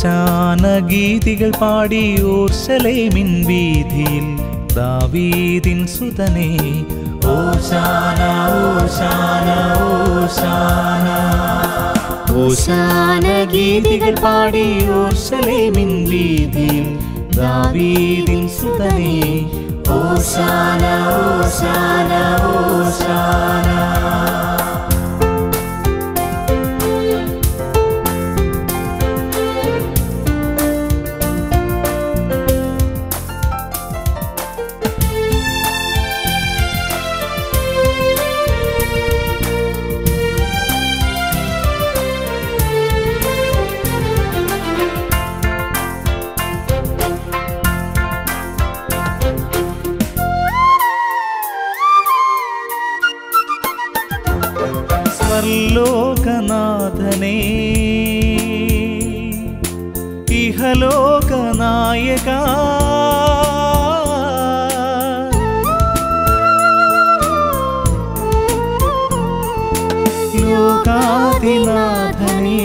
ഓശാന ഗീതികൾ പാടി ഓർശലേമിൻ വീതിയിൽ ദാവീദിൻ സുതനെ ഓശാന ഓശാന ഓശാന ഓശാന ഗീതികൾ പാടി ഓർശലേമിൻ വീതിയിൽ ദാവീദിൻ സുതനെ ഓശാന ഓശാന ഓശാന സ്വർലോകനാഥനേ ഇഹലോകനായക ലോകാതിനാഥനേ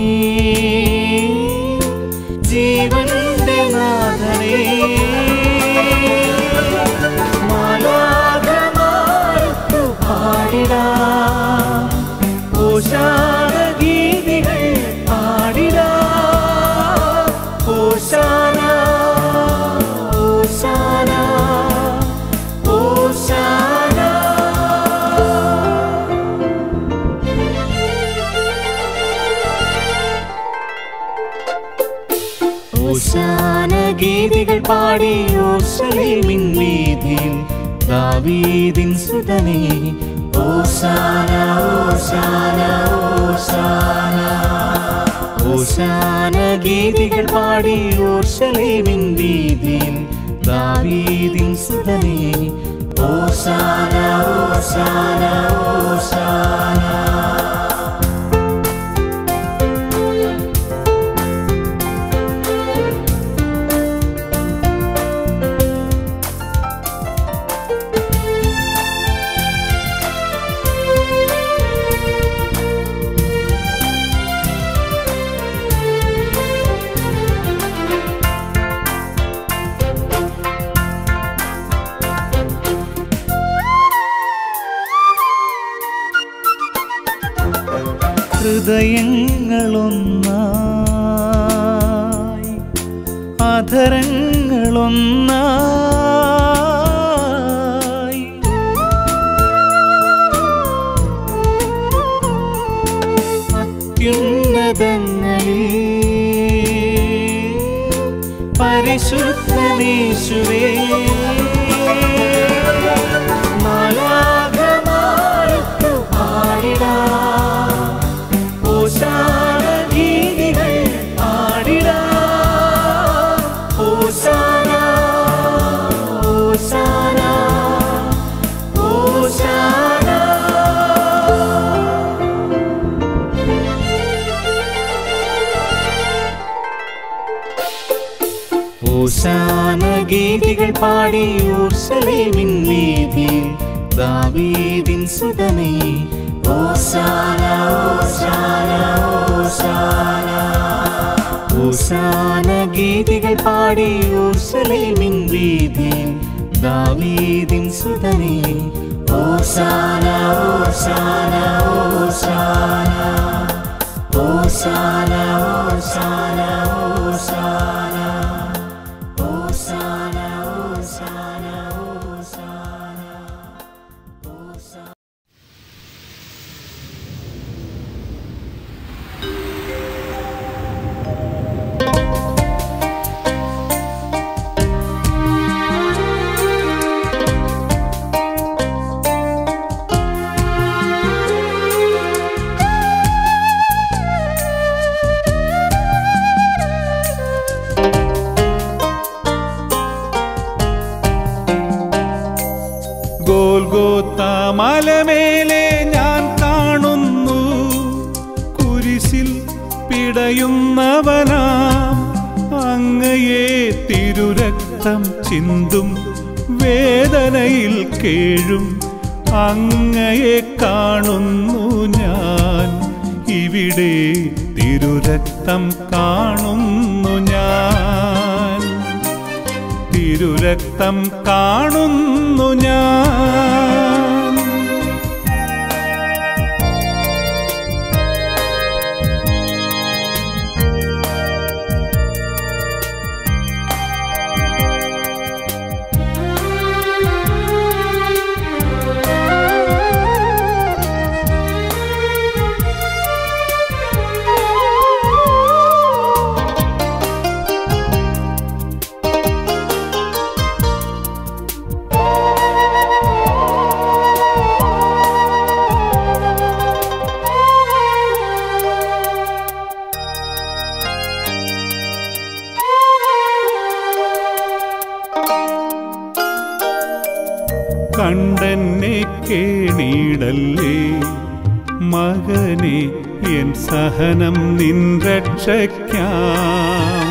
ജീവന്റെ നാഥനേ മാലാകമാർക്കു പാടിടാം ഓശാന ഗീതികൾ പാടിടാം ഓശാന ഓശാന ഓശാന ഓശാന ഗീതികൾ പാടി ഓശലേമിൻ വീതിയിൽ ദാവീദിൻ സുതനെ ഓശാന ഓശാന ഓശാന ഓശാന ഗീതികൾ പാടി ഓശലേമിൻ വീതിയിൽ ദാവീദിൻ സുതനെ ഓശാന ഓശാന ഓശാന ഹൃദയങ്ങളൊന്നായി അധരങ്ങളൊന്നായി അത്യുന്നതങ്ങളിൽ പരിശുദ്ധനേശുവേ മാലാഖമാർക്കു പാടിടാം ഓശാന ഗീതികൾ പാടിടാം ഓശാന ഓശാന ഓശാന ഓശാന ഗീതികൾ പാടി ഓർശലേമിൻ വീതിയിൽ ദാവീദിൻ സുതനെ ഓശാന ഓശാന ഓശാന ഓശാന ഗീതികൾ പാടി ഓർശലേമിൻ വീതിയിൽ ദാവീദിൻ സുതനെ ഓശാന ഓശാന ഓശാന ഓശാന ഓശാന ഓശാന ഓശാന ഓശാന ഓശാന ഗോൽഗോത്ത മലമേലെ ഞാൻ കാണുന്നു കുരിശിൽ പിടയുന്നവനാം അങ്ങയെ തിരുരക്തം ചിന്തും വേദനയിൽ കേഴും അങ്ങയെ കാണുന്നു ഞാൻ ഇവിടെ തിരുരക്തം കാണുന്നു ഞാൻ തിരുരക്തം കാണുന്നു ഞാൻ കണ്ടെന്നെ കേണിടല്ലേ മകനെ എൻ സഹനം നിൻ രക്ഷയ്ക്കാം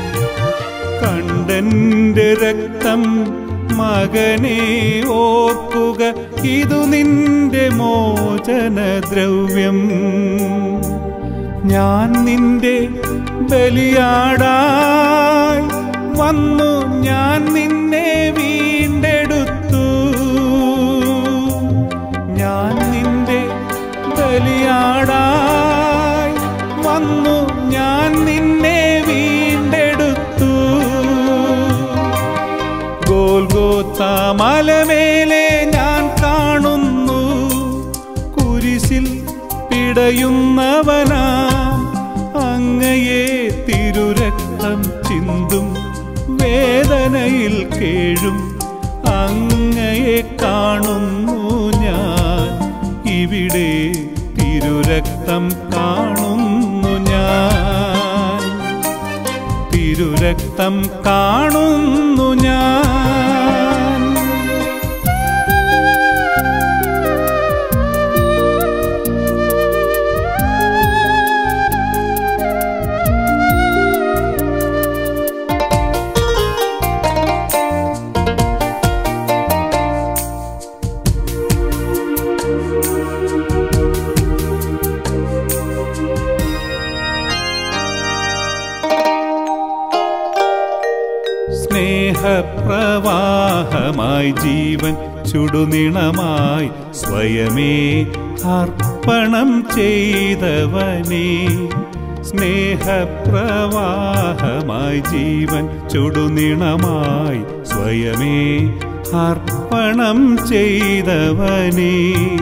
കണ്ടെന്റെ രക്തം മകനെ ഓർക്കുക ഇതു നിന്റെ മോചനദ്രവ്യം ഞാൻ നിന്റെ ബലിയാടായി വന്നു ഞാൻ നിന്നെ വീണ്ടെടുത്തു ഞാൻ നിന്റെ ബലിയാടായി വന്നു ഞാൻ നിന്നെ വീണ്ടെടുത്തു ഗോൽഗോത്ത മലമേലെ ഞാൻ കാണുന്നു കുരിശിൽ പിടയുന്നവനാം അങ്ങയെ തിരുരക്തം ചിന്തും വേദനയിൽ കേഴും അങ്ങയെ കാണുന്നു ഞാൻ ഇവിടെ തിരുരക്തം കാണുന്നു ഞാൻ തിരുരക്തം കാണുന്നു ഞാൻ സ്നേഹപ്രവാഹമായി ജീവൻ ചുടുനിണമായി സ്വയമേ അർപ്പണം ചെയ്തവനേ സ്നേഹപ്രവാഹമായി ജീവൻ ചുടുനിണമായി സ്വയമേ അർപ്പണം ചെയ്തവനേ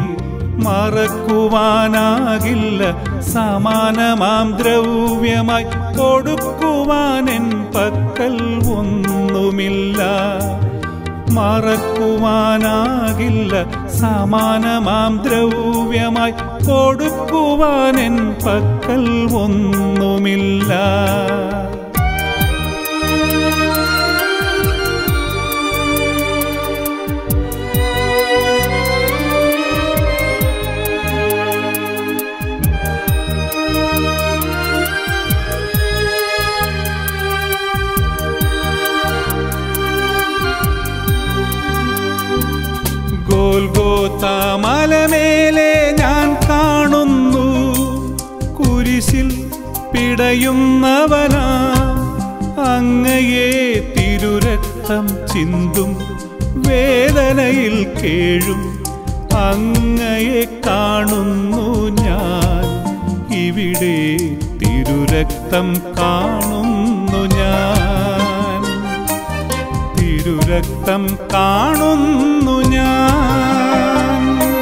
മറക്കുവാനാകില്ല സമാനമാം ദ്രവ്യമായി കൊടുക്കുവാൻ എൻ പക്കൽ ഒന്നുമില്ല മറക്കുവാനാകില്ല സമാനമാം ദ്രവ്യമായി കൊടുക്കുവാൻ എൻ പക്കൽ ഒന്നുമില്ല ഗോൽഗോത്ത മലമേലെ ഞാൻ കാണുന്നു കുരിശിൽ പിടയുന്നവനാ അങ്ങയെ തിരുരക്തം ചിന്തും വേദനയിൽ കേഴും അങ്ങയെ കാണുന്നു ഞാൻ ഇവിടെ തിരുരക്തം കാണുന്നു ഞാൻ തിരുരക്തം കാണുന്നു ഞാൻ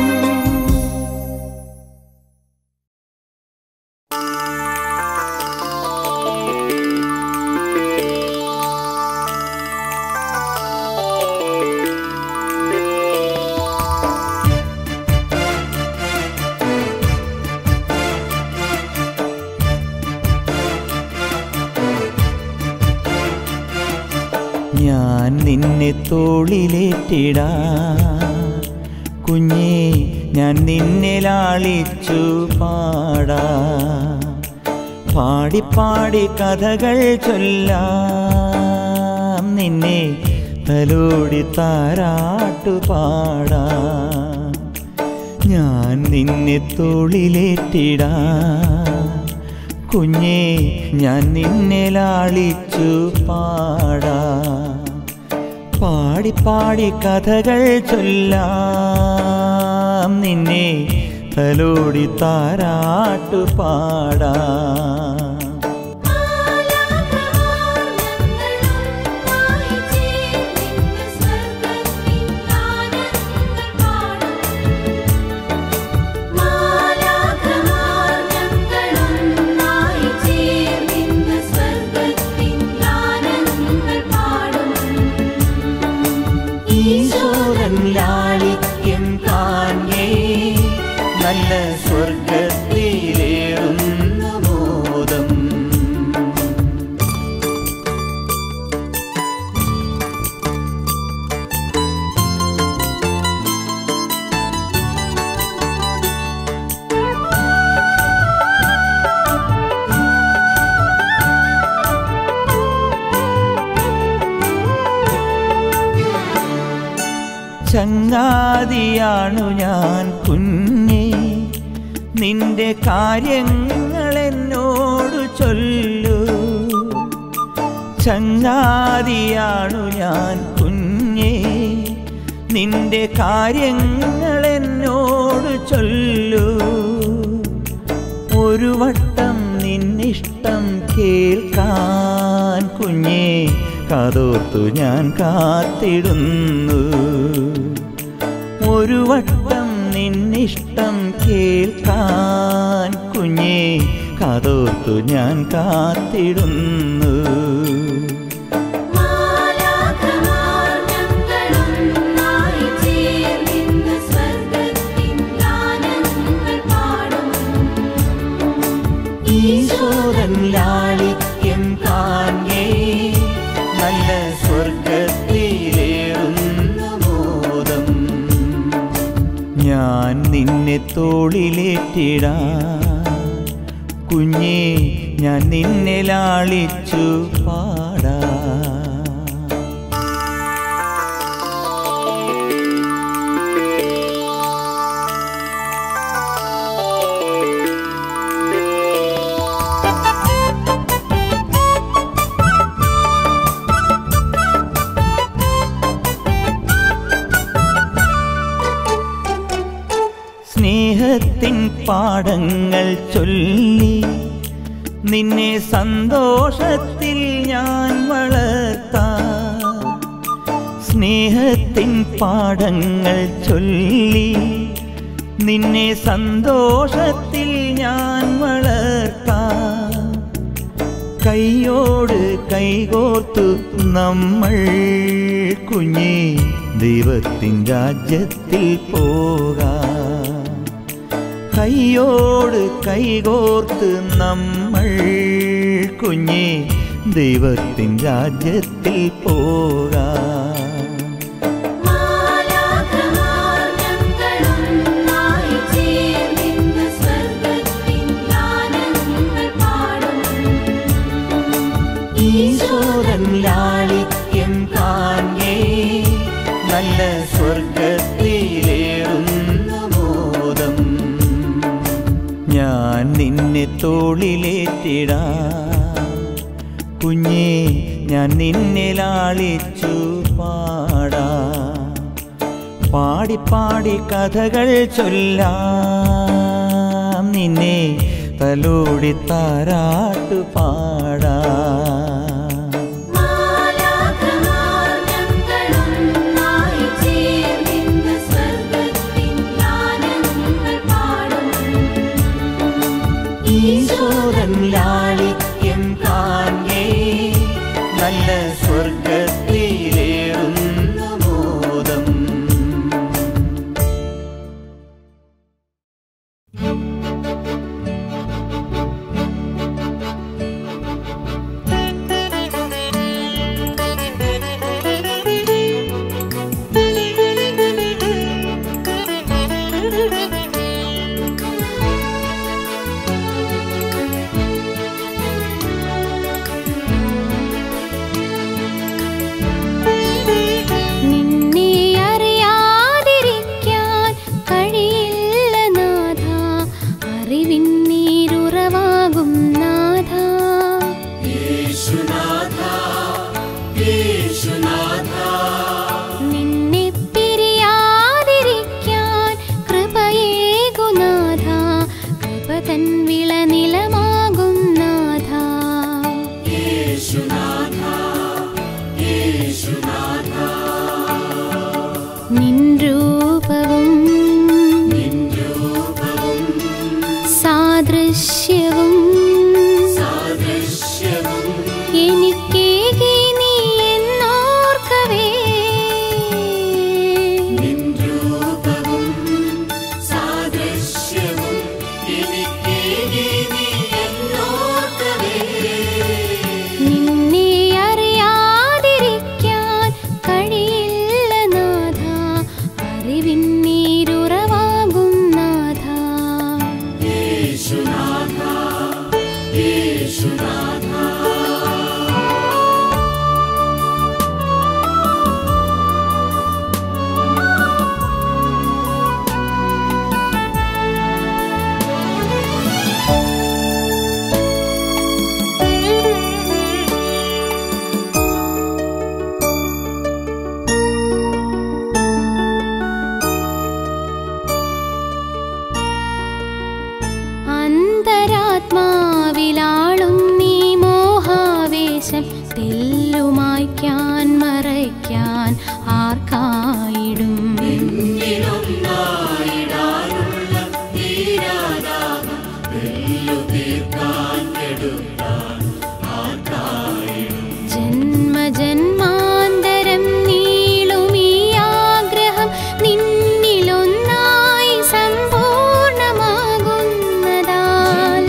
ഞാൻ നിന്നെ തോളിലേറ്റിടാ കുഞ്ഞേ ഞാൻ നിന്നെ ലാളിച്ചു പാടാ പാടി പാടി കഥകൾ ചൊല്ലാം നിന്നെ തലോടി താരാട്ടു പാടാ ഞാൻ നിന്നെ തോളിലേറ്റിടാ കുഞ്ഞേ ഞാൻ നിന്നെ ലാളിച്ചു പാടാ പാടി പാടി കഥകൾ ചൊല്ലാം നിന്നെ തലോടി താരാട്ടു പാടാ ഈശോരൻ ലാളിത്യം കാണേ നല്ല സ്വർഗത്തിലേറുന്നു മോദം ചങ്ങാതിയാണു ഞാൻ കുഞ്ഞേ നിന്റെ കാര്യങ്ങൾ എന്നോട് ചൊല്ലൂ ചങ്ങാതിയാണു ഞാൻ കുഞ്ഞേ നിന്റെ കാര്യങ്ങൾ എന്നോട് ചൊല്ലൂ ഒരു വട്ടം നിന്നിഷ്ടം കേൾക്കാൻ കുഞ്ഞേ കാതോർത്തു ഞാൻ കാത്തിടുന്നു ഒരു വട്ടം നിന്നിഷ്ടം കേൾക്കാൻ കുഞ്ഞേ കാതോർത്തു ഞാൻ കാത്തിടുന്നു ഈശോരൻ ലാളിത്യം കാണേ നല്ല സ്വർഗത്തിലേറുന്നു മോദം ഞാൻ നിന്നെ തോളിലേറ്റിടാ കുഞ്ഞേ ഞാൻ നിന്നെ ലാളിച്ചു പാടാ സ്നേഹത്തിൻ പാഠങ്ങൾ ചൊല്ലി നിന്നെ സന്തോഷത്തിൽ ഞാൻ വളർത്താം സ്നേഹത്തിൻ പാഠങ്ങൾ ചൊല്ലി നിന്നെ സന്തോഷത്തിൽ ഞാൻ വളർത്താം കൈയോട് കൈകോർത്തു നമ്മൾ കുഞ്ഞേ ദൈവത്തിൻ രാജ്യത്തിൽ പോകാം കൈയോട് കൈകോർത്ത് നമ്മൾ കുഞ്ഞേ ദൈവത്തിൻ രാജ്യത്തിൽ പോകാം ഈശോരൻ ലാളിത്യം കാണേ നല്ല സ്വർഗത്തിലേറുന്നു മോദം ഞാൻ നിന്നെ തോളിലേറ്റിടാ കുഞ്ഞേ ഞാൻ നിന്നെ ലാളിച്ചു പാടാ പാടി പാടി കഥകൾ ചൊല്ലാം നിന്നെ തലോടി താരാട്ടു പാടാ ഈശോരൻ ലാളിത്യം കാണേ നല്ല സ്വർഗത്തിലേറുന്നു മോദം അറിവിന്നീരുറവാകും നാഥ അന്തരാത്മാവിലാളും നീ മോഹാവേശം തെല്ലുമായ്ക്കാൻ മറയ്ക്കാൻ ആർക്കായിടും ജന്മജന്മാന്തരം നീളുമീ ആഗ്രഹം നിന്നിലൊന്നായി സമ്പൂർണമാകുന്നതാൽ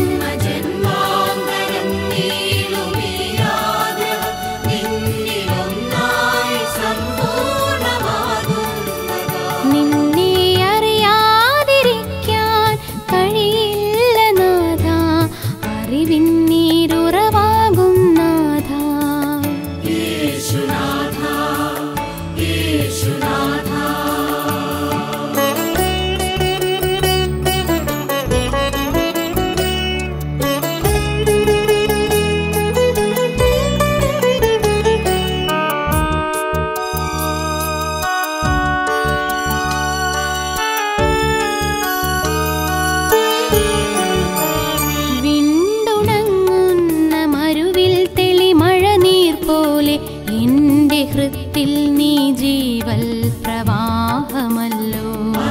നിന്നെ അറിയാതിരിക്കാൻ കഴിയില്ല നാഥ അറിവിന്നീരുറവാകും നാഥ വിണ്ടുണങ്ങുന്ന മരുവിൽ തെളിമഴ നീർ പോലെ എന്റെ ഹൃത്തിൽ നീ ജീവൽ പ്രവാഹമല്ലോ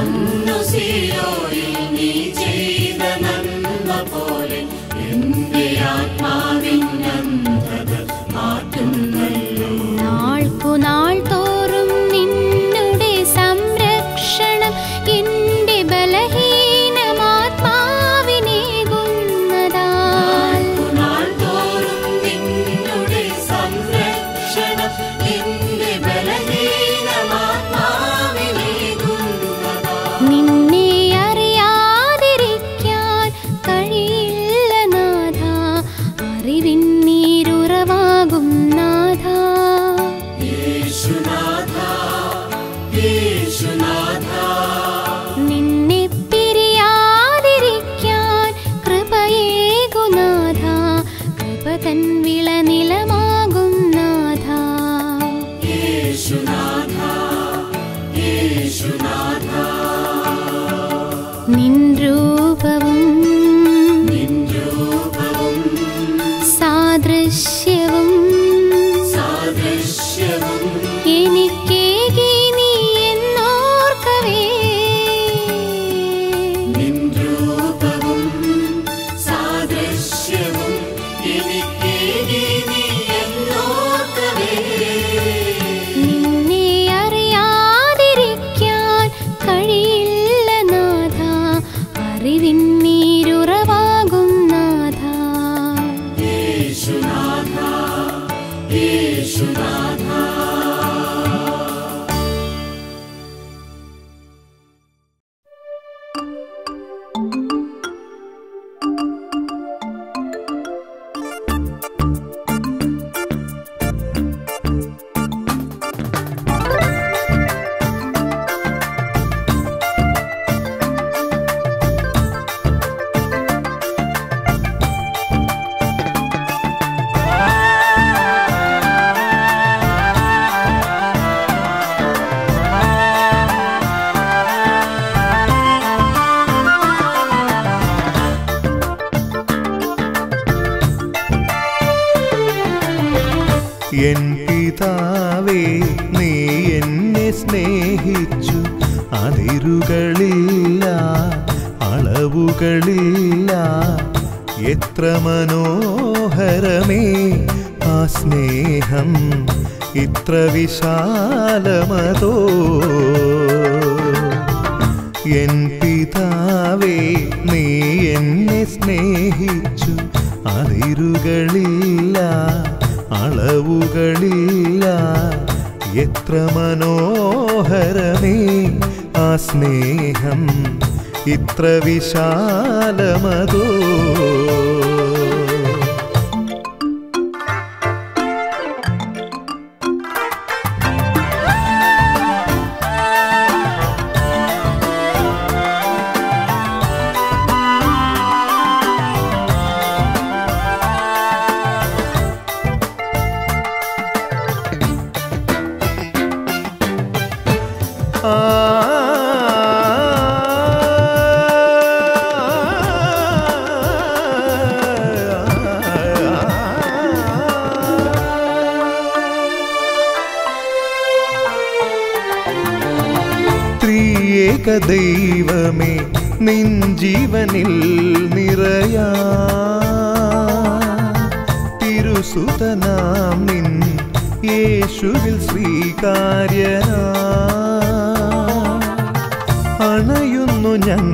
നാൾക്കുനാൾ തോറും നിന്നുടെ സംരക്ഷണം എന്റെ ബലഹീനമാത്മാവിനേകുന്നതാൽ നിന്നെ അറിയാതിരിക്കാൻ കഴിയില്ല നാഥ അറിവിന്നീരുറവാകും നാഥ നിന്നെ പിരിയാതിരിക്കാൻ കൃപയേകുനാഥ കൃപ തൻ വിളനിലമാകും നാഥ നിൻ രൂപവും സാദൃശ്യവും എനിക്കേകി നീ എന്നോർക്കവേ നിന്നെ അറിയാതിരിക്കാൻ കഴിയില്ല നാഥ അറിവിന്നീരുറവാകും നാഥ എൻ പിതാവേ നീ എന്നെ സ്നേഹിച്ചു അതിരുകളില്ല അളവുകളില്ല എത്ര മനോഹരമേ ആ സ്നേഹം ഇത്ര വിശാലമതോ എൻ പിതാവേ നീ എന്നെ സ്നേഹിച്ചു അതിരുകളില്ല അളവുകളില്ല എത്ര മനോഹരമേ ആ സ്നേഹം ഇത്ര വിശാലമതോ ത്രിയേക ദൈവമേ നിൻ ജീവനിൽ നിറയാ തിരുസുതനാം നിൻ യേശുവിൽ സ്വീകാര്യനാ അണയുന്നു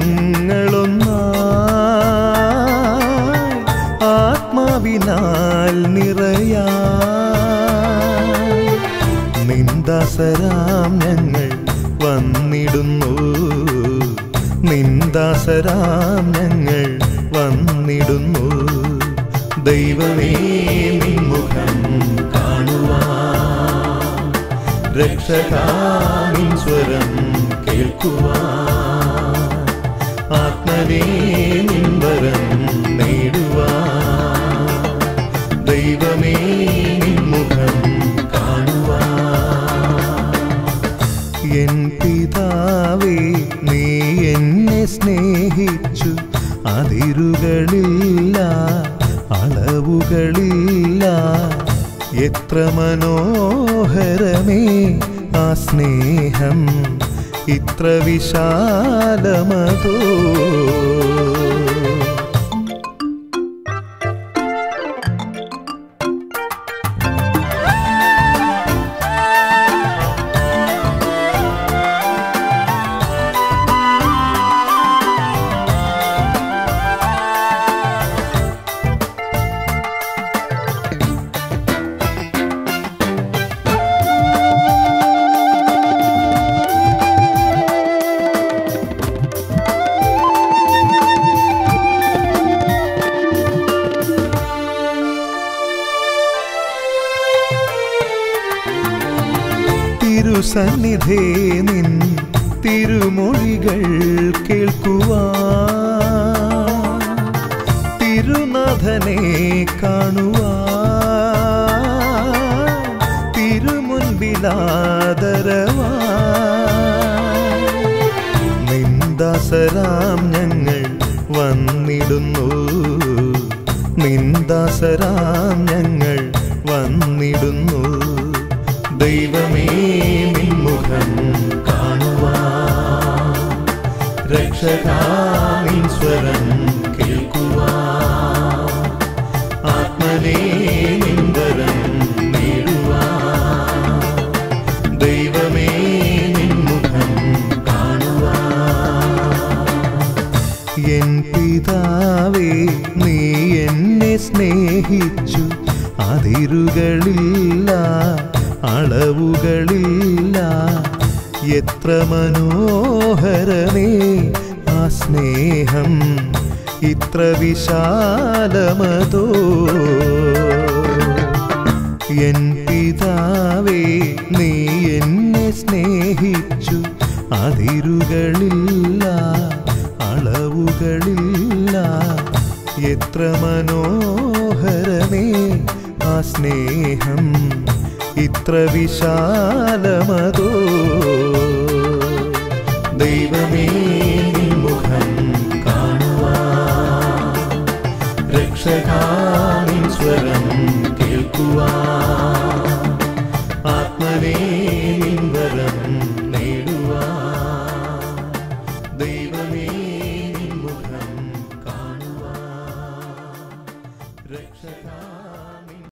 ഞങ്ങളൊന്നായി ആത്മാവിനാൽ നിറയാ നിന്ദാസരാം ഞങ്ങൾ വന്നിടുന്നു നിന്ദാസരാം ഞങ്ങൾ വന്നിടുന്നു ദൈവമേ നിൻമുഖം കാണുവാൻ രക്ഷകാമിൻ സ്വരം കേൾക്കുവാൻ ആത്മനേ നിൻവരം നേടുവാൻ ദൈവമേ നിൻമുഖം കാണുവാൻ എൻ പിതാവേ നീ എന്നെ സ്നേഹിച്ചു അതിരുകളില്ല അളവുകളില്ല എത്ര മനോഹരമേ ആ സ്നേഹം ഇത്ര വിശാലമതോ തിരുസന്നിധേ നിൻ തിരുമൊഴികൾ കേൾക്കുവാ തിരുനാഥനെ കാണുവാ തിരുമുൻപിലാദരവാ നിന്ദാസരാം ഞങ്ങൾ വന്നിടുന്നു നിന്ദാസരാം ഞങ്ങൾ വന്നിടുന്നു ദൈവമേ നിൻമുഖം കാണുവാൻ രക്ഷകാമിൻ സ്വരം കേൾക്കുവാൻ ആത്മനേ നിൻവരം നേടുവാൻ ദൈവമേ നിൻമുഖം കാണുവാൻ എൻ പിതാവേ നീ എന്നെ സ്നേഹിച്ചു അതിരുകളില്ല അളവുകളില്ല എത്ര മനോഹരമേ ആ സ്നേഹം ഇത്ര വിശാലമതോ എൻ പിതാവേ നീ എന്നെ സ്നേഹിച്ചു അതിരുകളില്ല അളവുകളില്ല എത്ര മനോഹരമേ ആ സ്നേഹം ഇത്ര വിശാലമതോ ദൈവമേ നിൻമുഖം കാണുവാൻ രക്ഷകാമിൻ സ്വരം കേൾക്കുവാൻ ആത്മനേ നിൻവരം നേടുവാൻ ദൈവമേ നിൻമുഖം കാണുവാൻ രക്ഷകാ